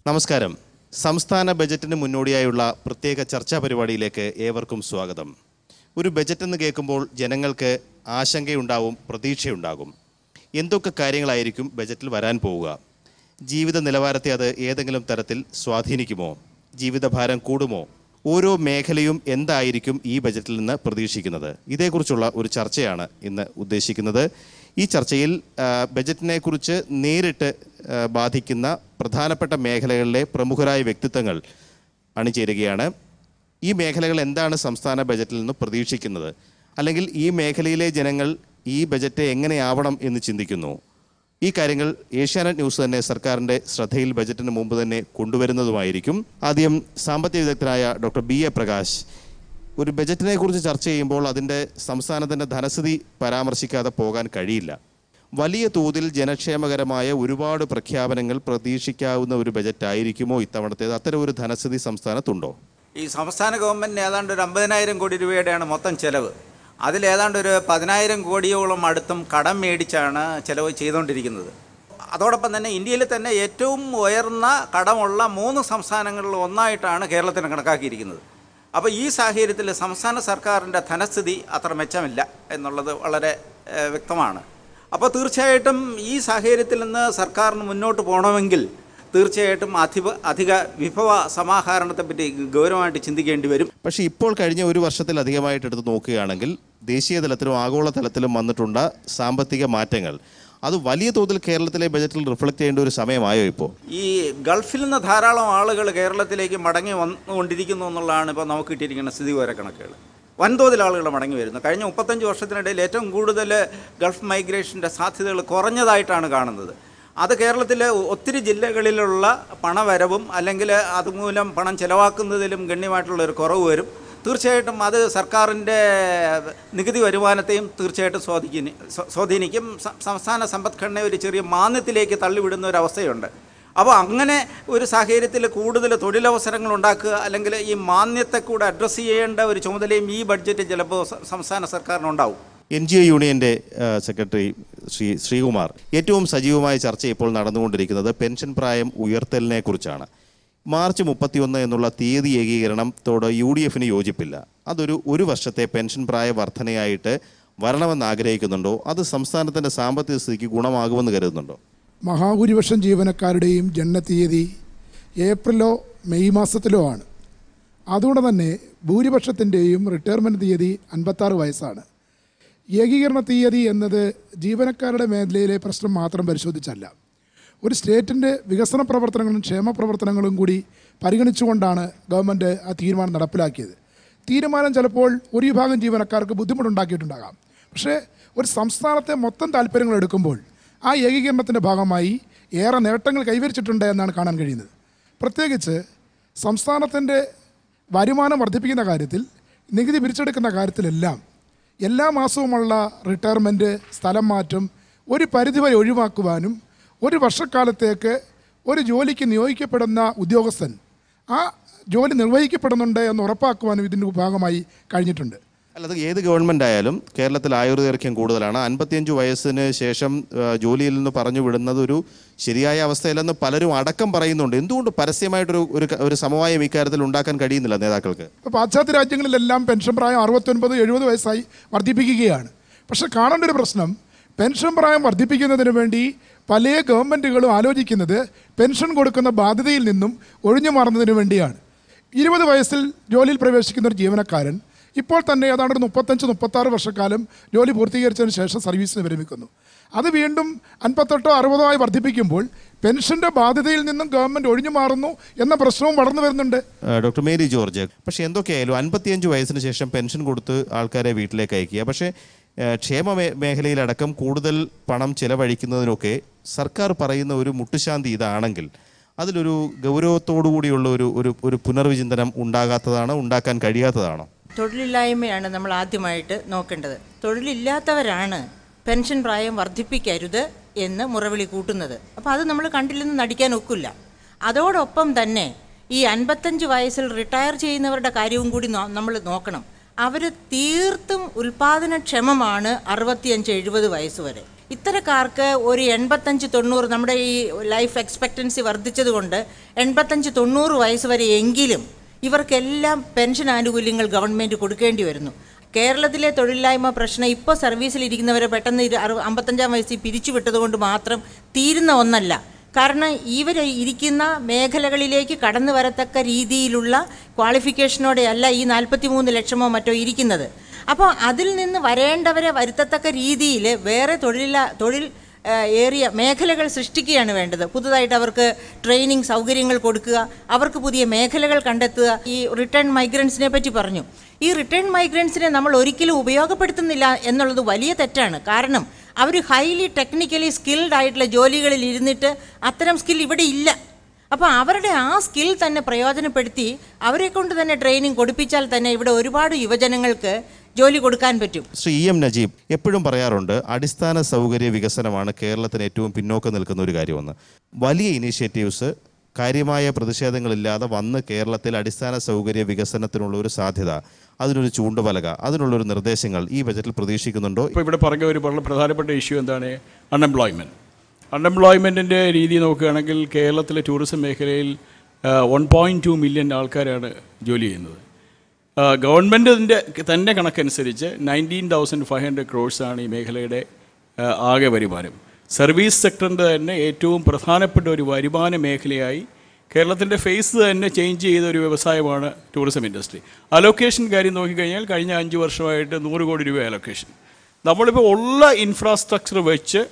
നമസ്കാരം സംസ്ഥാന ബജറ്റിന് മുന്നോടിയായുള്ള പ്രത്യേക ചർച്ചാ പരിപാടിയിലേക്ക് ഏവർക്കും സ്വാഗതം ഒരു ബജറ്റ് എന്ന് കേൾക്കുമ്പോൾ ജനങ്ങൾക്ക് ആശങ്കയുണ്ടാവും പ്രതീക്ഷയുണ്ടാകും എന്തൊക്കെ കാര്യങ്ങളായിരിക്കും ബജറ്റിൽ വരാൻ പോവുക ജീവിത നിലവാരത്തെ അത് ഏതെങ്കിലും തരത്തിൽ സ്വാധീനിക്കുമോ ജീവിതഭാരം കൂടുമോ ഓരോ മേഖലയും എന്തായിരിക്കും ഈ ബജറ്റിൽ നിന്ന് പ്രതീക്ഷിക്കുന്നത് ഇതേക്കുറിച്ചുള്ള ഒരു ചർച്ചയാണ് ഇന്ന് ഉദ്ദേശിക്കുന്നത് ഈ ചർച്ചയിൽ ആ, ബജറ്റിനെ കുറിച്ച് നേരിട്ട് ആ, ബാധിക്കുന്ന പ്രധാനപ്പെട്ട മേഖലകളിലെ പ്രമുഖരായ വ്യക്തിത്വങ്ങൾ അണിചേരുകയാണ് ഈ മേഖലകൾ എന്താണ് സംസ്ഥാന ബജറ്റിൽ നിന്ന് പ്രതീക്ഷിക്കുന്നത് അല്ലെങ്കിൽ ഈ മേഖലയിലെ ജനങ്ങൾ ഈ ബജറ്റ് എങ്ങനെയാവണം എന്ന് ചിന്തിക്കുന്നു ഈ കാര്യങ്ങൾ ഏഷ്യാനെറ്റ് ന്യൂസ് തന്നെ സർക്കാരിൻ്റെ ശ്രദ്ധയിൽ ബജറ്റിന് മുമ്പ് തന്നെ കൊണ്ടുവരുന്നതുമായിരിക്കും ആദ്യം സാമ്പത്തിക വിദഗ്ധനായ ഡോക്ടർ ബി എ പ്രകാശ് ഒരു ബജറ്റിനെ കുറിച്ച് ചർച്ച ചെയ്യുമ്പോൾ അതിൻ്റെ സംസ്ഥാനത്തിൻ്റെ ധനസ്ഥിതി പരാമർശിക്കാതെ പോകാൻ കഴിയില്ല വലിയ തോതിൽ ജനക്ഷേമകരമായ ഒരുപാട് പ്രഖ്യാപനങ്ങൾ പ്രതീക്ഷിക്കാവുന്ന ഒരു ബജറ്റ് ആയിരിക്കുമോ ഇത്തവണത്തേത് അത്തരം ഒരു ധനസ്ഥിതി സംസ്ഥാനത്തുണ്ടോ ഈ സംസ്ഥാന ഗവൺമെൻറ്റിന് ഏതാണ്ട് ഒരു അമ്പതിനായിരം കോടി രൂപയുടെയാണ് മൊത്തം ചെലവ് അതിൽ ഏതാണ്ട് ഒരു പതിനായിരം കോടിയോളം അടുത്തും കടം മേടിച്ചാണ് ചെലവ് ചെയ്തുകൊണ്ടിരിക്കുന്നത് അതോടൊപ്പം തന്നെ ഇന്ത്യയിൽ തന്നെ ഏറ്റവും ഉയർന്ന കടമുള്ള മൂന്ന് സംസ്ഥാനങ്ങളിൽ ഒന്നായിട്ടാണ് കേരളത്തിന് കണക്കാക്കിയിരിക്കുന്നത് അപ്പോൾ ഈ സാഹചര്യത്തിൽ സംസ്ഥാന സർക്കാരിൻ്റെ ധനസ്ഥിതി അത്ര മെച്ചമില്ല എന്നുള്ളത് വളരെ ഏഹ്, വ്യക്തമാണ് അപ്പോൾ തീർച്ചയായിട്ടും ഈ സാഹചര്യത്തിൽ നിന്ന് സർക്കാരിന് മുന്നോട്ട് പോകണമെങ്കിൽ തീർച്ചയായിട്ടും അധിക അധിക വിഭവ സമാഹരണത്തെപ്പറ്റി ഗൗരവമായിട്ട് ചിന്തിക്കേണ്ടി വരും പക്ഷേ ഇപ്പോൾ കഴിഞ്ഞ ഒരു വർഷത്തിലധികമായിട്ട് എടുത്ത് നോക്കുകയാണെങ്കിൽ ദേശീയ തലത്തിലും ആഗോള തലത്തിലും വന്നിട്ടുള്ള സാമ്പത്തിക മാറ്റങ്ങൾ അത് വലിയ തോതിൽ കേരളത്തിലെ ബജറ്റിൽ റിഫ്ലക്റ്റ് ചെയ്യേണ്ട ഒരു സമയമായോ ഇപ്പോൾ ഈ ഗൾഫിൽ നിന്ന് ധാരാളം ആളുകൾ കേരളത്തിലേക്ക് മടങ്ങി വന്നുകൊണ്ടിരിക്കുന്നു എന്നുള്ളതാണ് ഇപ്പോൾ നമുക്ക് കിട്ടിയിരിക്കുന്ന സ്ഥിതിവിവര കണക്കുകൾ വൻതോതിൽ ആളുകൾ മടങ്ങി വരുന്നു കഴിഞ്ഞ മുപ്പത്തഞ്ച് വർഷത്തിനിടയിൽ ഏറ്റവും കൂടുതൽ ഗൾഫ് മൈഗ്രേഷൻ്റെ സാധ്യതകൾ കുറഞ്ഞതായിട്ടാണ് കാണുന്നത് അത് കേരളത്തിലെ ഒത്തിരി ജില്ലകളിലുള്ള പണവരവും അല്ലെങ്കിൽ അതുമൂലം പണം ചെലവാക്കുന്നതിലും ഗണ്യമായിട്ടുള്ള ഒരു കുറവ് വരും തീർച്ചയായിട്ടും അത് സർക്കാരിൻ്റെ നികുതി വരുമാനത്തെയും തീർച്ചയായിട്ടും സ്വാധീനി സ്വ- സ്വാധീനിക്കും സ- സംസ്ഥാന സമ്പദ്ഘടനയെ ഒരു ചെറിയ മാന്ദ്യത്തിലേക്ക് തള്ളിവിടുന്ന ഒരു അവസ്ഥയുണ്ട് അപ്പോൾ അങ്ങനെ ഒരു സാഹചര്യത്തിൽ കൂടുതൽ തൊഴിലവസരങ്ങൾ ഉണ്ടാക്കുക അല്ലെങ്കിൽ ഈ മാന്ദ്യത്തെ കൂടെ അഡ്രസ്സ് ചെയ്യേണ്ട ഒരു ചുമതലയും ഈ ബഡ്ജറ്റ് ചിലപ്പോൾ സ- സംസ്ഥാന സർക്കാരിനുണ്ടാവും എൻ ജി ഒ യൂണിയൻ്റെ ആ, സെക്രട്ടറി ശ്രീ ശ്രീകുമാർ ഏറ്റവും സജീവമായ ചർച്ച ഇപ്പോൾ നടന്നുകൊണ്ടിരിക്കുന്നത് പെൻഷൻ പ്രായം ഉയർത്തലിനെ കുറിച്ചാണ് മാർച്ച് മുപ്പത്തിയൊന്ന് എന്നുള്ള തീയതി ഏകീകരണത്തോട് യു ഡി എഫിന് യോജിപ്പില്ല അതൊരു ഒരു വർഷത്തെ പെൻഷൻ പ്രായ വർധനയായിട്ട് വരണമെന്ന് ആഗ്രഹിക്കുന്നുണ്ടോ അത് സംസ്ഥാനത്തിൻ്റെ സാമ്പത്തിക സ്ഥിതിക്ക് ഗുണമാകുമെന്ന് കരുതുന്നുണ്ടോ മഹാഭൂരിപക്ഷം ജീവനക്കാരുടെയും ജനനത്തീയതി ഏപ്രിലോ മെയ് മാസത്തിലോ ആണ് അതുകൊണ്ട് തന്നെ ഭൂരിപക്ഷത്തിൻ്റെയും റിട്ടയർമെൻറ്റ് തീയതി അൻപത്താറ് വയസ്സാണ് ഏകീകരണ തീയതി എന്നത് ജീവനക്കാരുടെ മേഖലയിലെ പ്രശ്നം മാത്രം പരിശോധിച്ചല്ല ഒരു സ്റ്റേറ്റിൻ്റെ വികസന പ്രവർത്തനങ്ങളും ക്ഷേമ പ്രവർത്തനങ്ങളും കൂടി പരിഗണിച്ചുകൊണ്ടാണ് ഗവൺമെൻറ് ആ തീരുമാനം നടപ്പിലാക്കിയത് തീരുമാനം ചിലപ്പോൾ ഒരു വിഭാഗം ജീവനക്കാർക്ക് ബുദ്ധിമുട്ടുണ്ടാക്കിയിട്ടുണ്ടാകാം പക്ഷേ ഒരു സംസ്ഥാനത്തെ മൊത്തം താല്പര്യങ്ങൾ എടുക്കുമ്പോൾ ആ ഏകീകരണത്തിൻ്റെ ഭാഗമായി ഏറെ നേട്ടങ്ങൾ കൈവരിച്ചിട്ടുണ്ട് എന്നാണ് കാണാൻ കഴിയുന്നത് പ്രത്യേകിച്ച് സംസ്ഥാനത്തിൻ്റെ വരുമാനം വർദ്ധിപ്പിക്കുന്ന കാര്യത്തിൽ നികുതി പിരിച്ചെടുക്കുന്ന കാര്യത്തിലെല്ലാം എല്ലാ മാസവുമുള്ള റിട്ടയർമെൻറ്റ് സ്ഥലം മാറ്റം ഒരു പരിധിവരെ ഒഴിവാക്കുവാനും ഒരു വർഷക്കാലത്തേക്ക് ഒരു ജോലിക്ക് നിയോഗിക്കപ്പെടുന്ന ഉദ്യോഗസ്ഥൻ ആ ജോലി നിർവഹിക്കപ്പെടുന്നുണ്ട് എന്ന് ഉറപ്പാക്കുവാനും ഇതിൻ്റെ ഭാഗമായി കഴിഞ്ഞിട്ടുണ്ട് അല്ലാതെ ഏത് ഗവൺമെൻറ് ആയാലും കേരളത്തിൽ ആയുർദൈർഘ്യം കൂടുതലാണ് അൻപത്തിയഞ്ച് വയസ്സിന് ശേഷം ആ, ജോലിയിൽ നിന്ന് പറഞ്ഞു വിടുന്നത് ഒരു ശരിയായ അവസ്ഥയിലെന്ന് പലരും അടക്കം പറയുന്നുണ്ട് എന്തുകൊണ്ട് പരസ്യമായിട്ടൊരു ഒരു ക- ഒരു സമവായം ഇക്കാര്യത്തിൽ ഉണ്ടാക്കാൻ കഴിയുന്നില്ല നേതാക്കൾക്ക് ഇപ്പോൾ പാശ്ചാത്യ രാജ്യങ്ങളിലെല്ലാം പെൻഷൻ പ്രായം അറുപത്തൊൻപത് എഴുപത് വയസ്സായി വർദ്ധിപ്പിക്കുകയാണ് പക്ഷെ കാണേണ്ട ഒരു പ്രശ്നം പെൻഷൻ പ്രായം വർദ്ധിപ്പിക്കുന്നതിന് വേണ്ടി പല ഗവൺമെൻറ്റുകളും ആലോചിക്കുന്നത് പെൻഷൻ കൊടുക്കുന്ന ബാധ്യതയിൽ നിന്നും ഒഴിഞ്ഞു മാറുന്നതിന് വേണ്ടിയാണ് ഇരുപത് വയസ്സിൽ ജോലിയിൽ പ്രവേശിക്കുന്ന ഒരു ജീവനക്കാരൻ ഇപ്പോൾ തന്നെ ഏതാണ്ട് ഒരു മുപ്പത്തഞ്ച് മുപ്പത്താറ് വർഷക്കാലം ജോലി പൂർത്തീകരിച്ചതിന് ശേഷം സർവീസിന് വിരമിക്കുന്നു അത് വീണ്ടും അൻപത്തെട്ടോ അറുപതോ ആയി വർദ്ധിപ്പിക്കുമ്പോൾ പെൻഷൻ്റെ ബാധ്യതയിൽ നിന്നും ഗവൺമെൻറ് ഒഴിഞ്ഞു മാറുന്നു എന്ന പ്രശ്നവും വളർന്നു വരുന്നുണ്ട് ആ, ഡോക്ടർ മേരി ജോർജ് പക്ഷേ എന്തൊക്കെയായാലും അൻപത്തിയഞ്ച് വയസ്സിന് ശേഷം പെൻഷൻ കൊടുത്ത് ആൾക്കാരെ വീട്ടിലേക്ക് അയക്കുക പക്ഷേ ആ, ക്ഷേമ മേ- മേഖലയിലടക്കം കൂടുതൽ പണം ചിലവഴിക്കുന്നതിനൊക്കെ സർക്കാർ പറയുന്ന ഒരു മുട്ടുശാന്തി ഇതാണെങ്കിൽ അതിലൊരു ഗൗരവത്തോടു കൂടിയുള്ള ഒരു ഒരു ഒരു പുനർവിചിന്തനം ഉണ്ടാകാത്തതാണോ ഉണ്ടാക്കാൻ കഴിയാത്തതാണോ തൊഴിലില്ലായ്മയാണ് നമ്മൾ ആദ്യമായിട്ട് നോക്കേണ്ടത് തൊഴിലില്ലാത്തവരാണ് പെൻഷൻ പ്രായം വർദ്ധിപ്പിക്കരുത് എന്ന് മുറവിളി കൂട്ടുന്നത് അപ്പോൾ അത് നമ്മൾ കണ്ടില്ലെന്ന് നടിക്കാൻ ഒക്കില്ല അതോടൊപ്പം തന്നെ ഈ അൻപത്തഞ്ച് വയസ്സിൽ റിട്ടയർ ചെയ്യുന്നവരുടെ കാര്യവും കൂടി നമ്മൾ നോക്കണം അവർ തീർത്തും ഉൽപാദനക്ഷമമാണ് അറുപത്തിയഞ്ച് എഴുപത് വയസ്സ് വരെ ഇത്തരക്കാർക്ക് ഒരു എൺപത്തഞ്ച് തൊണ്ണൂറ് നമ്മുടെ ഈ ലൈഫ് എക്സ്പെക്റ്റൻസി വർദ്ധിച്ചതുകൊണ്ട് എൺപത്തഞ്ച് തൊണ്ണൂറ് വയസ്സ് വരെ എങ്കിലും ഇവർക്കെല്ലാം പെൻഷൻ ആനുകൂല്യങ്ങൾ ഗവൺമെൻറ് കൊടുക്കേണ്ടി വരുന്നു കേരളത്തിലെ തൊഴിലില്ലായ്മ പ്രശ്നം ഇപ്പോൾ സർവീസിലിരിക്കുന്നവരെ പെട്ടെന്ന് ഇരു- അറു അമ്പത്തഞ്ചാം വയസ്സിൽ പിരിച്ചുവിട്ടതുകൊണ്ട് മാത്രം തീരുന്ന ഒന്നല്ല കാരണം ഇവർ ഇരിക്കുന്ന മേഖലകളിലേക്ക് കടന്നു വരത്തക്ക രീതിയിലുള്ള ക്വാളിഫിക്കേഷനോടെയല്ല ഈ നാൽപ്പത്തി മൂന്ന് ലക്ഷമോ മറ്റോ ഇരിക്കുന്നത് അപ്പോൾ അതിൽ നിന്ന് വരേണ്ടവരെ വരുത്തത്തക്ക രീതിയിൽ വേറെ തൊഴില തൊഴിൽ ആ, ഏറിയ മേഖലകൾ സൃഷ്ടിക്കുകയാണ് വേണ്ടത് പുതുതായിട്ട് അവർക്ക് ട്രെയിനിങ് സൗകര്യങ്ങൾ കൊടുക്കുക അവർക്ക് പുതിയ മേഖലകൾ കണ്ടെത്തുക ഈ റിട്ടേൺ മൈഗ്രൻസിനെ പറ്റി പറഞ്ഞു ഈ റിട്ടേൺ മൈഗ്രൻസിനെ നമ്മൾ ഒരിക്കലും ഉപയോഗപ്പെടുത്തുന്നില്ല എന്നുള്ളത് വലിയ തെറ്റാണ് കാരണം അവർ ഹൈലി ടെക്നിക്കലി സ്കിൽഡ് ആയിട്ടുള്ള ജോലികളിൽ ഇരുന്നിട്ട് അത്തരം സ്കിൽ ഇവിടെ ഇല്ല അപ്പോൾ അവരുടെ ആ സ്കിൽ തന്നെ പ്രയോജനപ്പെടുത്തി അവരെ കൊണ്ട് തന്നെ ട്രെയിനിങ് കൊടുപ്പിച്ചാൽ തന്നെ ഇവിടെ ഒരുപാട് യുവജനങ്ങൾക്ക് ജോലി കൊടുക്കാൻ പറ്റും ശ്രീ ഇ എം നജീബ് എപ്പോഴും പറയാറുണ്ട് അടിസ്ഥാന സൗകര്യ വികസനമാണ് കേരളത്തിന് ഏറ്റവും പിന്നോക്കം നിൽക്കുന്ന ഒരു കാര്യമെന്ന് വലിയ ഇനീഷ്യേറ്റീവ്സ് കാര്യമായ പ്രതിഷേധങ്ങളില്ലാതെ വന്ന് കേരളത്തിൽ അടിസ്ഥാന സൗകര്യ വികസനത്തിനുള്ള ഒരു സാധ്യത അതിനൊരു ചൂണ്ടുപലക അതിനുള്ളൊരു നിർദ്ദേശങ്ങൾ ഈ ബജറ്റിൽ പ്രതീക്ഷിക്കുന്നുണ്ടോ ഇപ്പോൾ ഇവിടെ പറഞ്ഞ ഒരു വളരെ പ്രധാനപ്പെട്ട ഇഷ്യൂ എന്താണ് അൺഎംപ്ലോയ്മെൻറ്റ് അൺഎംപ്ലോയ്മെൻറ്റിൻ്റെ രീതി നോക്കുകയാണെങ്കിൽ കേരളത്തിലെ ടൂറിസം മേഖലയിൽ വൺ പോയിൻറ്റ് ടു മില്യൺ ആൾക്കാരാണ് ജോലി ചെയ്യുന്നത് ഗവൺമെൻറ്റിൻ്റെ തന്നെ കണക്കനുസരിച്ച് നയൻറ്റീൻ തൗസൻഡ് ഫൈവ് ഹൺഡ്രഡ് ക്രോഴ്സാണ് ഈ മേഖലയുടെ ആ, ആകെ വരുമാനം സർവീസ് സെക്ടറിൻ്റെ തന്നെ ഏറ്റവും പ്രധാനപ്പെട്ട ഒരു വരുമാന മേഖലയായി കേരളത്തിൻ്റെ ഫേസ് തന്നെ ചേഞ്ച് ചെയ്ത ഒരു വ്യവസായമാണ് ടൂറിസം ഇൻഡസ്ട്രി അലൊക്കേഷൻ കാര്യം നോക്കിക്കഴിഞ്ഞാൽ കഴിഞ്ഞ അഞ്ച് വർഷമായിട്ട് നൂറ് കോടി രൂപ അലൊക്കേഷൻ നമ്മളിപ്പോൾ ഉള്ള ഇൻഫ്രാസ്ട്രക്ചർ വെച്ച്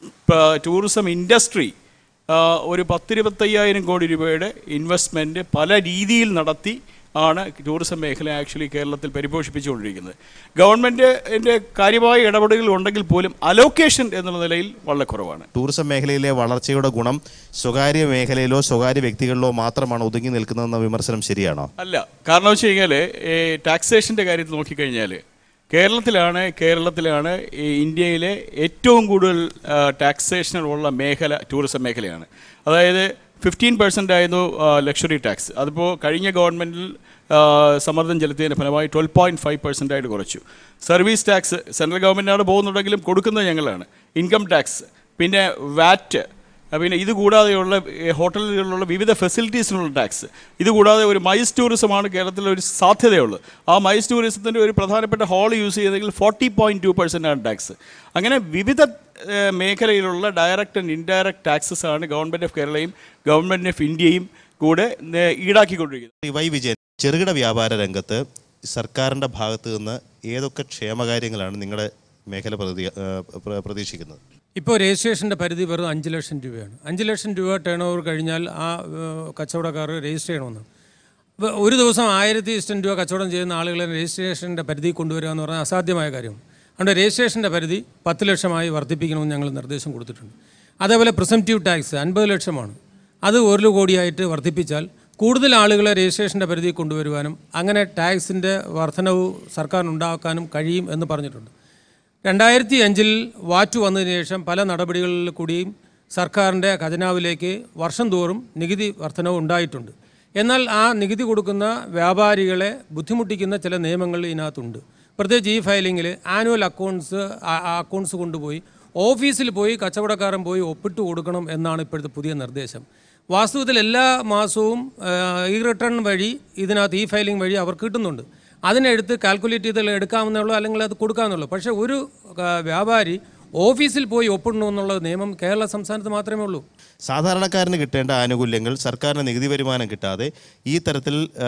പ- ടൂറിസം ഇൻഡസ്ട്രി ആ, ഒരു പത്തിരുപത്തയ്യായിരം കോടി രൂപയുടെ ഇൻവെസ്റ്റ്മെൻറ്റ് പല രീതിയിൽ നടത്തി ആണ് ടൂറിസം മേഖല ആക്ച്വലി കേരളത്തിൽ പരിപോഷിപ്പിച്ചുകൊണ്ടിരിക്കുന്നത് ഗവൺമെൻറ്റിൻ്റെ കാര്യമായ ഇടപെടലുകൾ ഉണ്ടെങ്കിൽ പോലും അലോക്കേഷൻ എന്നുള്ള നിലയിൽ വളരെ കുറവാണ് ടൂറിസം മേഖലയിലെ വളർച്ചയുടെ ഗുണം സ്വകാര്യ മേഖലയിലോ സ്വകാര്യ വ്യക്തികളിലോ മാത്രമാണ് ഒതുങ്ങി നിൽക്കുന്നതെന്ന വിമർശനം ശരിയാണോ അല്ല കാരണം വെച്ച് കഴിഞ്ഞാൽ ഈ ടാക്സേഷൻ്റെ കാര്യത്തിൽ നോക്കിക്കഴിഞ്ഞാൽ കേരളത്തിലാണ് കേരളത്തിലാണ് ഈ ഇന്ത്യയിലെ ഏറ്റവും കൂടുതൽ ടാക്സേഷനുള്ള മേഖല ടൂറിസം മേഖലയാണ് അതായത് ഫിഫ്റ്റീൻ പെർസെൻ്റ് ആയിരുന്നു ലക്ഷറി ടാക്സ് അതിപ്പോൾ കഴിഞ്ഞ ഗവൺമെൻറ്റിൽ സമ്മർദ്ദം ചെലുത്തിയതിൻ്റെ ഫലമായി ട്വൽവ് പോയിൻറ്റ് ഫൈവ് പെർസെൻ്റ് ആയിട്ട് കുറച്ചു സർവീസ് ടാക്സ് സെൻട്രൽ ഗവൺമെൻറ്റാണ് പോകുന്നുണ്ടെങ്കിലും കൊടുക്കുന്നത് ഞങ്ങളാണ് ഇൻകം ടാക്സ് പിന്നെ വാറ്റ് ആ, പിന്നെ ഇത് കൂടാതെയുള്ള ഏ, ഹോട്ടലുകളിലുള്ള വിവിധ ഫെസിലിറ്റീസിനുള്ള ടാക്സ് ഇത് കൂടാതെ ഒരു മൈസ് ടൂറിസമാണ് കേരളത്തിൽ ഒരു സാധ്യതയുള്ളത് ആ മൈസ് ടൂറിസത്തിൻ്റെ ഒരു പ്രധാനപ്പെട്ട ഹാൾ യൂസ് ചെയ്തെങ്കിൽ ഫോർട്ടി പോയിൻറ്റ് ടു പെർസെൻ്റ് ആണ് ടാക്സ് അങ്ങനെ വിവിധ ഏ, മേഖലയിലുള്ള ഡയറക്റ്റ് ആൻഡ് ഇൻഡയറക്റ്റ് ടാക്സസ് ആണ് ഗവൺമെൻറ് ഓഫ് കേരളയും ഗവൺമെൻറ് ഓഫ് ഇന്ത്യയും കൂടെ ഏ, ഈടാക്കിക്കൊണ്ടിരിക്കുന്നത് ശ്രീ വൈ വിജയൻ ചെറുകിട വ്യാപാര രംഗത്ത് സർക്കാരിൻ്റെ ഭാഗത്ത് നിന്ന് ഏതൊക്കെ ക്ഷേമകാര്യങ്ങളാണ് നിങ്ങളുടെ മേഖല പ്രതി ആ, പ്ര- പ്രതീക്ഷിക്കുന്നത് ഇപ്പോൾ രജിസ്ട്രേഷൻ്റെ പരിധി വെറും അഞ്ച് ലക്ഷം രൂപയാണ് അഞ്ച് ലക്ഷം രൂപ ടേൺ ഓവർ കഴിഞ്ഞാൽ ആ ഏഹ്, കച്ചവടക്കാർ രജിസ്റ്റർ ചെയ്യണമെന്ന് അപ്പോൾ ഒരു ദിവസം ആയിരത്തി ഇഷ്ടം രൂപ കച്ചവടം ചെയ്യുന്ന ആളുകളെ രജിസ്ട്രേഷൻ്റെ പരിധി കൊണ്ടുവരിക എന്ന് പറഞ്ഞാൽ അസാധ്യമായ കാര്യമാണ് അതുകൊണ്ട് രജിസ്ട്രേഷൻ്റെ പരിധി പത്ത് ലക്ഷമായി വർദ്ധിപ്പിക്കണമെന്ന് ഞങ്ങൾ നിർദ്ദേശം കൊടുത്തിട്ടുണ്ട് അതേപോലെ പ്രിസംറ്റീവ് ടാക്സ് അൻപത് ലക്ഷമാണ് അത് ഒരു കോടിയായിട്ട് വർദ്ധിപ്പിച്ചാൽ കൂടുതൽ ആളുകളെ രജിസ്ട്രേഷൻ്റെ പരിധി കൊണ്ടുവരുവാനും അങ്ങനെ ടാക്സിൻ്റെ വർധനവ് സർക്കാരിനുണ്ടാക്കാനും കഴിയും എന്ന് പറഞ്ഞിട്ടുണ്ട് രണ്ടായിരത്തി അഞ്ചിൽ വാറ്റ് വന്നതിന് ശേഷം പല നടപടികളിൽ കൂടിയും സർക്കാരിൻ്റെ ഖജനാവിലേക്ക് വർഷം തോറും നികുതി വർധനവ് ഉണ്ടായിട്ടുണ്ട് എന്നാൽ ആ നികുതി കൊടുക്കുന്ന വ്യാപാരികളെ ബുദ്ധിമുട്ടിക്കുന്ന ചില നിയമങ്ങൾ ഇതിനകത്തുണ്ട് പ്രത്യേകിച്ച് ഈ ഫയലിങ്ങിൽ ആനുവൽ അക്കൗണ്ട്സ് അക്കൗണ്ട്സ് കൊണ്ടുപോയി ഓഫീസിൽ പോയി കച്ചവടക്കാരൻ പോയി ഒപ്പിട്ട് കൊടുക്കണം എന്നാണ് ഇപ്പോഴത്തെ പുതിയ നിർദ്ദേശം വാസ്തവത്തിൽ എല്ലാ മാസവും ഈ റിട്ടേൺ വഴി ഇതിനകത്ത് ഈ ഫയലിംഗ് വഴി അവർ കിട്ടുന്നുണ്ട് അതിനെടുത്ത് കാൽക്കുലേറ്റ് ചെയ്ത് എടുക്കാവുന്നുള്ളൂ അല്ലെങ്കിൽ അത് കൊടുക്കാവുന്നുള്ളൂ പക്ഷേ ഒരു ആ, വ്യാപാരി ഓഫീസിൽ പോയി ഒപ്പിടണമെന്നുള്ള നിയമം കേരള സംസ്ഥാനത്ത് മാത്രമേ ഉള്ളൂ സാധാരണക്കാരന് കിട്ടേണ്ട ആനുകൂല്യങ്ങൾ സർക്കാരിന് നികുതി വരുമാനം കിട്ടാതെ ഈ തരത്തിൽ ആ,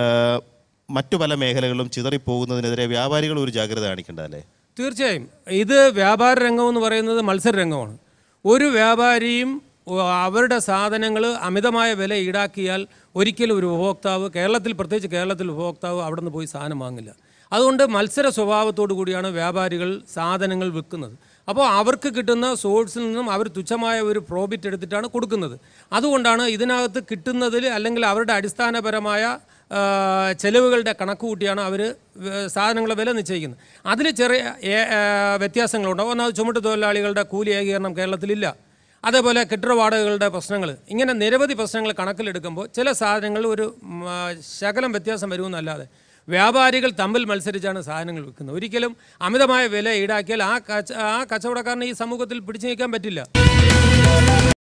മറ്റു പല മേഖലകളിലും ചിതറിപ്പോകുന്നതിനെതിരെ വ്യാപാരികൾ ഒരു ജാഗ്രത കാണിക്കേണ്ടതല്ലേ തീർച്ചയായും ഇത് വ്യാപാര രംഗം എന്ന് പറയുന്നത് മത്സര രംഗമാണ് ഒരു വ്യാപാരിയും ഉ, അവരുടെ സാധനങ്ങൾ അമിതമായ വില ഈടാക്കിയാൽ ഒരിക്കലും ഒരു ഉപഭോക്താവ് കേരളത്തിൽ പ്രത്യേകിച്ച് കേരളത്തിൽ ഉപഭോക്താവ് അവിടെ നിന്ന് പോയി സാധനം വാങ്ങില്ല അതുകൊണ്ട് മത്സര സ്വഭാവത്തോടു കൂടിയാണ് വ്യാപാരികൾ സാധനങ്ങൾ വിൽക്കുന്നത് അപ്പോൾ അവർക്ക് കിട്ടുന്ന സോഴ്സിൽ നിന്നും അവർ തുച്ഛമായ ഒരു പ്രോഫിറ്റ് എടുത്തിട്ടാണ് കൊടുക്കുന്നത് അതുകൊണ്ടാണ് ഇതിനകത്ത് കിട്ടുന്നതിൽ അല്ലെങ്കിൽ അവരുടെ അടിസ്ഥാനപരമായ ആ, ചെലവുകളുടെ കണക്ക് കൂട്ടിയാണ് അവർ സാധനങ്ങളുടെ വില നിശ്ചയിക്കുന്നത് അതിൽ ചെറിയ ഏ- ആ, വ്യത്യാസങ്ങളുണ്ട് ഒന്നാമത് ചുമട്ട് തൊഴിലാളികളുടെ കൂലി ഏകീകരണം കേരളത്തിലില്ല അതേപോലെ കെട്ടിട വാടകകളുടെ പ്രശ്നങ്ങൾ ഇങ്ങനെ നിരവധി പ്രശ്നങ്ങൾ കണക്കിലെടുക്കുമ്പോൾ ചില സാധനങ്ങൾ ഒരു ഉം, ആ, ശകലം വ്യത്യാസം വരുമെന്നല്ലാതെ വ്യാപാരികൾ തമ്മിൽ മത്സരിച്ചാണ് സാധനങ്ങൾ വിൽക്കുന്നത് ഒരിക്കലും അമിതമായ വില ഈടാക്കിയാൽ ആ കച്ച ആ കച്ചവടക്കാരന് ഈ സമൂഹത്തിൽ പിടിച്ചു നിൽക്കാൻ പറ്റില്ല